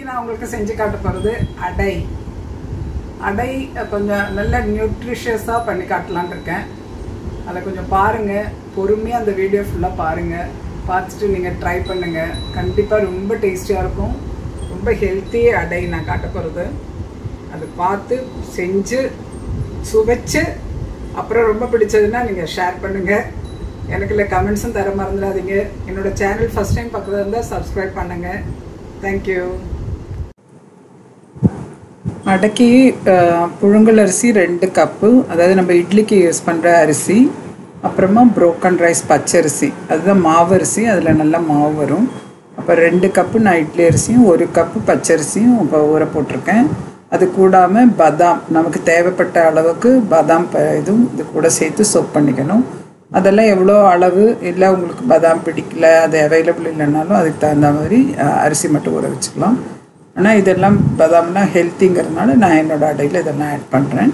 இன்னைக்கு நான் உங்களுக்கு செஞ்சு காட்ட போகிறது அடை அடை அஹ், கொஞ்சம் நல்ல நியூட்ரிஷியஸாக பண்ணி காட்டலான்னு இருக்கேன் அதை கொஞ்சம் பாருங்கள் பொறுமையாக அந்த வீடியோ ஃபுல்லாக பாருங்கள் பார்த்துட்டு நீங்கள் ட்ரை பண்ணுங்கள் கண்டிப்பாக ரொம்ப டேஸ்டியாக இருக்கும் ரொம்ப ஹெல்த்தி அடை நான் காட்ட போகிறது அதை பார்த்து செஞ்சு சுவைச்சு அப்புறம் ரொம்ப பிடிச்சதுன்னா நீங்கள் ஷேர் பண்ணுங்கள் எனக்கு இல்லை கமெண்ட்ஸும் தர மறந்துடாதீங்க என்னோட சேனல் ஃபஸ்ட் டைம் பக்கத்தில் இருந்தால் சப்ஸ்கிரைப் பண்ணுங்கள் தேங்க்யூ அடக்கி அஹ், புழுங்கல் அரிசி ரெண்டு கப்பு அதாவது நம்ம இட்லிக்கு யூஸ் பண்ணுற அரிசி அப்புறமா புரோக்கன் ரைஸ் பச்சரிசி அதுதான் மாவு அரிசி அதில் நல்லா மாவு வரும் அப்போ ரெண்டு கப்பு நான் இட்லி அரிசியும் ஒரு கப்பு பச்சரிசியும் இப்போ ஊற போட்டிருக்கேன் அது கூடாமல் பாதாம் நமக்கு தேவைப்பட்ட அளவுக்கு பாதாம் ப இதுவும் இது கூட சேர்த்து சோப் பண்ணிக்கணும் அதெல்லாம் எவ்வளோ அளவு இல்லை உங்களுக்கு பாதாம் பிடிக்கல அது அவைலபிள் இல்லைனாலும் அதுக்கு தகுந்த மாதிரி அஹ், அரிசி மட்டும் ஊற வச்சுக்கலாம் ஆனால் இதெல்லாம் பாதாம்னா ஹெல்த்திங்கிறதுனால நான் என்னோட அடையில் இதெல்லாம் ஆட் பண்ணுறேன்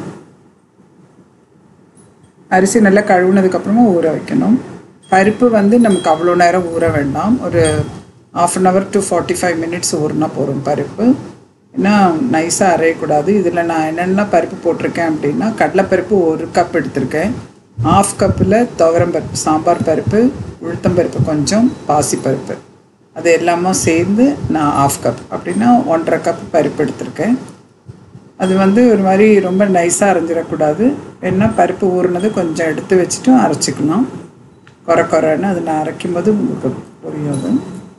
அரிசி நல்லா கழுவுனதுக்கப்புறமா ஊற வைக்கணும் பருப்பு வந்து நமக்கு அவ்வளோ நேரம் ஊற வேண்டாம் ஒரு half an hour to forty five minutes ஊறினா போதும் பருப்பு ஏன்னா நைஸாக அரையக்கூடாது இதில் நான் என்னென்ன பருப்பு போட்டிருக்கேன் அப்படின்னா கடலைப்பருப்பு ஒரு கப் எடுத்திருக்கேன் ஆஃப் கப்பில் துவரம் பருப்பு சாம்பார் பருப்பு உளுத்தம் பருப்பு கொஞ்சம் பாசிப்பருப்பு அது எல்லாமே சேர்ந்து நான் ஆஃப் கப் அப்படின்னா ஒன்றரை கப் பருப்பு எடுத்திருக்கேன் அது வந்து ஒரு மாதிரி ரொம்ப நைஸாக அரைஞ்சிடக்கூடாது வேணா பருப்பு ஊறினது கொஞ்சம் எடுத்து வச்சுட்டு அரைச்சிக்கலாம் குறை குறைன்னு அது நான் அரைக்கும் போது உங்களுக்கு புரியும் அது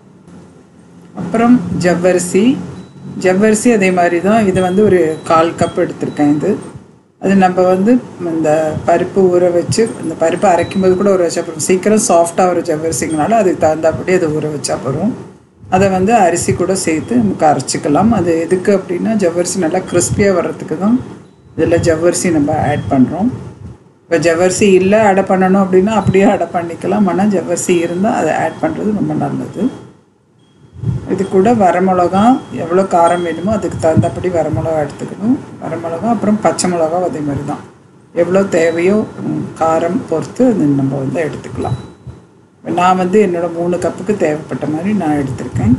அப்புறம் ஜவ்வரிசி ஜவ்வரிசி அதே மாதிரி தான் இது வந்து ஒரு கால் கப் எடுத்திருக்கேன் இது அது நம்ம வந்து இந்த பருப்பு ஊற வச்சு இந்த பருப்பு அரைக்கும் போது கூட ஊற வச்சா போதும் சீக்கிரம் சாஃப்டாக ஒரு ஜவ்வரிசிங்கனால அதுக்கு தகுந்தாப்படி அதை ஊற வச்சா போதும் அதை வந்து அரிசி கூட சேர்த்து நமக்கு அரைச்சிக்கலாம் அது எதுக்கு அப்படின்னா ஜவ்வரிசி நல்லா கிறிஸ்பியாக வர்றதுக்கு தான் இதில் ஜவ்வரிசி நம்ம ஆட் பண்ணுறோம் இப்போ ஜவ்வரிசி இல்லை அடை பண்ணணும் அப்படின்னா அப்படியே அடை பண்ணிக்கலாம் ஆனால் ஜவ்வரிசி இருந்தால் அதை ஆட் பண்ணுறது ரொம்ப நல்லது இது கூட வரமிளகா எவ்வளோ காரம் வேணுமோ அதுக்கு தகுந்தபடி வரமிளகா எடுத்துக்கணும் வரமிளகா அப்புறம் பச்சை மிளகா அதே மாதிரி தான் எவ்வளோ தேவையோ ம், காரம் பொறுத்து அது நம்ம வந்து எடுத்துக்கலாம் இப்ப நான் வந்து என்னோடய மூணு கப்புக்கு தேவைப்பட்ட மாதிரி நான் எடுத்திருக்கேன்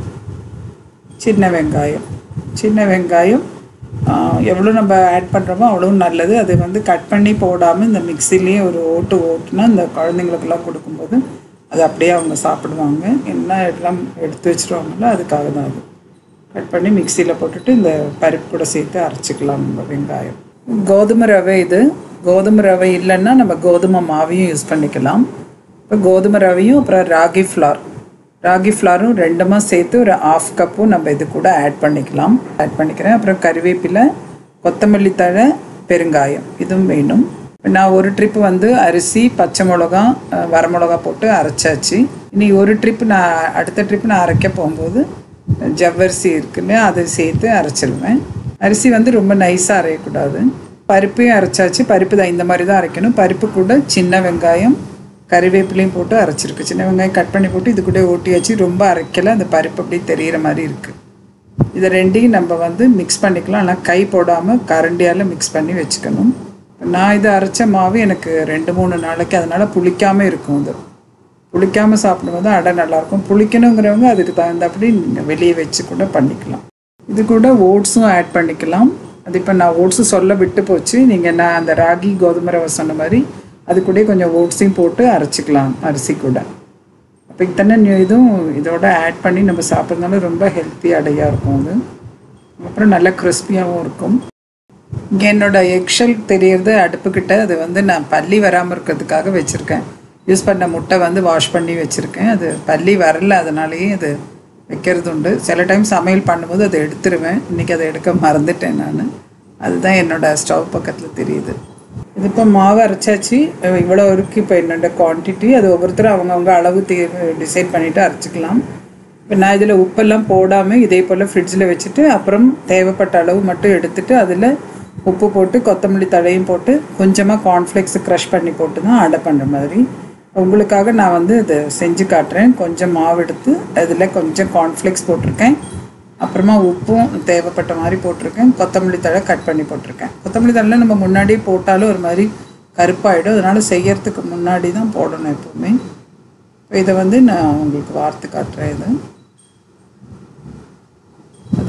சின்ன வெங்காயம் சின்ன வெங்காயம் ஆ, எவ்வளோ நம்ம ஆட் பண்ணுறோமோ அவ்வளோ நல்லது அது வந்து கட் பண்ணி போடாமல் இந்த மிக்சிலேயே ஒரு ஓட்டு ஓட்டுனா இந்த குழந்தைங்களுக்கெல்லாம் கொடுக்கும்போது அது அப்படியே அவங்க சாப்பிடுவாங்க என்ன எல்லாம் எடுத்து வச்சுருவாங்களோ அதுக்காக தான் அது கட் பண்ணி மிக்சியில் போட்டுட்டு இந்த பருப்பு கூட சேர்த்து அரைச்சிக்கலாம் நம்ம வெங்காயம் கோதுமை ரவை இது கோதுமை ரவை இல்லைன்னா நம்ம கோதுமை மாவையும் யூஸ் பண்ணிக்கலாம் இப்போ கோதுமை ரவையும் அப்புறம் ராகி ஃப்ளார் ராகி ஃப்ளாரும் ரெண்டுமா சேர்த்து ஒரு ஆஃப் கப்பும் நம்ம இது கூட ஆட் பண்ணிக்கலாம் ஆட் பண்ணிக்கிறேன் அப்புறம் கறிவேப்பிலை கொத்தமல்லி தழை பெருங்காயம் இதுவும் வேணும் நான் ஒரு ட்ரிப் வந்து அரிசி பச்சை மிளகா அஹ், வரமிளகா போட்டு அரைச்சாச்சு இனி ஒரு ட்ரிப் நான் அடுத்த ட்ரிப் நான் அரைக்க போகும்போது ஜவ்வரிசி இருக்குல்ல அதை சேர்த்து அரைச்சிருவேன் அரிசி வந்து ரொம்ப நைஸாக அரையக்கூடாது பருப்பையும் அரைச்சாச்சு பருப்பு தான் இந்த மாதிரி தான் அரைக்கணும் பருப்பு கூட சின்ன வெங்காயம் கறிவேப்பிலையும் போட்டு அரைச்சிருக்கு சின்ன வெங்காயம் கட் பண்ணி போட்டு இது கூட ஓட்டியாச்சு ரொம்ப அரைக்கல அந்த பருப்பு அப்படியே தெரியிற மாதிரி இருக்குது இதை ரெண்டையும் நம்ம வந்து மிக்ஸ் பண்ணிக்கலாம் ஆனால் கை போடாமல் கரண்டியால் மிக்ஸ் பண்ணி வச்சுக்கணும் நான் இதை அரைச்ச மாவு எனக்கு ரெண்டு மூணு நாளைக்கு அதனால் புளிக்காமல் இருக்கும் அது புளிக்காமல் சாப்பிடும்போது அடை நல்லாயிருக்கும் புளிக்கணுங்கிறவங்க அதுக்கு தகுந்தபடி நீங்கள் வெளியே வச்சு கூட பண்ணிக்கலாம் இது கூட ஓட்ஸும் ஆட் பண்ணிக்கலாம் அது இப்போ நான் ஓட்ஸு சொல்ல விட்டு போச்சு நீங்கள் நான் அந்த ராகி கோதுமை ரவை சொன்ன மாதிரி அது கூட கொஞ்சம் ஓட்ஸையும் போட்டு அரைச்சிக்கலாம் அரிசி கூட அப்போ இத்தனை நியூ- இதுவும் இதோட ஆட் பண்ணி நம்ம சாப்பிட்றதுனால ரொம்ப ஹெல்த்தி அடையாக இருக்கும் அது அப்புறம் நல்லா கிறிஸ்பியாகவும் இருக்கும் இங்கே என்னோட எக்ஷல் தெரியறது அடுப்புக்கிட்ட அது வந்து நான் பல்லி வராமல் இருக்கிறதுக்காக வச்சுருக்கேன் யூஸ் பண்ண முட்டை வந்து வாஷ் பண்ணி வச்சுருக்கேன் அது பல்லி வரல அதனாலேயே அது வைக்கிறது உண்டு சில டைம் சமையல் பண்ணும்போது அதை எடுத்துருவேன் இன்றைக்கி அதை எடுக்க மறந்துட்டேன் நான் அதுதான் என்னோட ஸ்டவ் பக்கத்தில் தெரியுது இது இப்போ மாவு அரைச்சாச்சு இவ்வளோ இருக்குது இப்போ என்னோட குவான்டிட்டி அது ஒவ்வொருத்தரும் அவங்கவுங்க அளவு தீ டிசைட் பண்ணிவிட்டு அரைச்சிக்கலாம் இப்போ நான் இதில் உப்பெல்லாம் போடாமல் இதே போல் ஃப்ரிட்ஜில் வச்சுட்டு அப்புறம் தேவைப்பட்ட அளவு மட்டும் எடுத்துட்டு அதில் உப்பு போட்டு கொத்தமல்லி தழையும் போட்டு கொஞ்சமாக கார்ன்ஃப்ளேக்ஸ் க்ரஷ் பண்ணி போட்டு தான் அடை பண்ணுற மாதிரி உங்களுக்காக நான் வந்து இதை செஞ்சு காட்டுறேன் கொஞ்சம் மாவு எடுத்து அதில் கொஞ்சம் கார்ன்ஃப்ளேக்ஸ் போட்டிருக்கேன் அப்புறமா உப்பும் தேவைப்பட்ட மாதிரி போட்டிருக்கேன் கொத்தமல்லி தழை கட் பண்ணி போட்டிருக்கேன் கொத்தமல்லி தழை நம்ம முன்னாடியே போட்டாலும் ஒரு மாதிரி கருப்பாயிடும் அதனால் செய்யறதுக்கு முன்னாடி தான் போடணும் எப்போவுமே இப்போ இதை வந்து நான் உங்களுக்கு வார்த்து காட்டுறேன் இது அது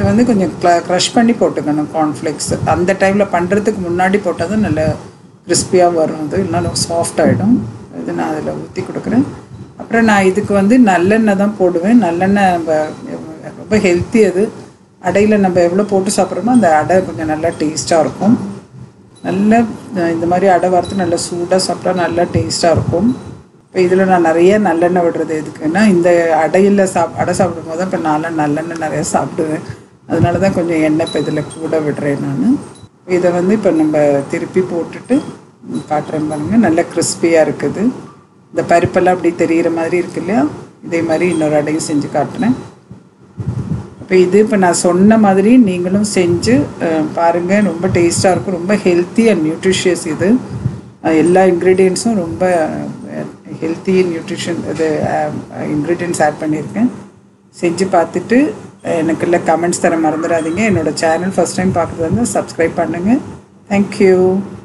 இது வந்து கொஞ்சம் க்ரஷ் பண்ணி போட்டுக்கணும் கார்ன்ஃப்ளேக்ஸ் அந்த டைமில் பண்ணுறதுக்கு முன்னாடி போட்டால் தான் நல்ல கிறிஸ்பியாக வரும் அது இல்லைனா சாஃப்ட் ஆகிடும் இது நான் அதில் ஊற்றி கொடுக்குறேன் அப்புறம் நான் இதுக்கு வந்து நல்லெண்ணெய் தான் போடுவேன் நல்லெண்ணெய் நம்ம ரொம்ப ஹெல்த்தி அது அடையில் நம்ம எவ்வளோ போட்டு சாப்பிட்றோமோ அந்த அடை கொஞ்சம் நல்லா டேஸ்ட்டாக இருக்கும் நல்ல அஹ், இந்த மாதிரி அடை வறுத்து நல்லா சூடாக சாப்பிட்டா நல்லா டேஸ்ட்டாக இருக்கும் இப்போ இதில் நான் நிறைய நல்லெண்ணெய் விடுறது எதுக்குன்னா இந்த அடையில் சாப் அடை சாப்பிடும் போது இப்போ நான்லாம் நல்லெண்ணெய் நிறைய சாப்பிடுவேன் அதனால தான் கொஞ்சம் எண்ணெய் இப்போ இதில் கூட விடுறேன் நான் இதை வந்து இப்போ நம்ம திருப்பி போட்டுட்டு ம், காட்டுறேன் பாருங்க நல்ல கிறிஸ்பியாக இருக்குது இந்த பருப்பெல்லாம் அப்படி தெரிகிற மாதிரி இருக்கு இல்லையா இதே மாதிரி இன்னொரு அடையும் செஞ்சு காட்டுறேன் இப்போ இது இப்போ நான் சொன்ன மாதிரி நீங்களும் செஞ்சு அஹ், பாருங்க ரொம்ப டேஸ்ட்டாக இருக்கும் ரொம்ப ஹெல்த்தி அண்ட் நியூட்ரிஷியஸ் இது அஹ், எல்லா இன்க்ரீடியன்ஸும் ரொம்ப ஹெல்த்தி நியூட்ரிஷன் இது இன்க்ரீடியன்ஸ் ஆட் பண்ணியிருக்கேன் செஞ்சு பார்த்துட்டு எனக்கு இல்லை கமெண்ட்ஸ் தர மறந்துடாதீங்க என்னோட சேனல் ஃபஸ்ட் டைம் பார்க்குறது வந்து சப்ஸ்கிரைப் பண்ணுங்கள் தேங்க்யூ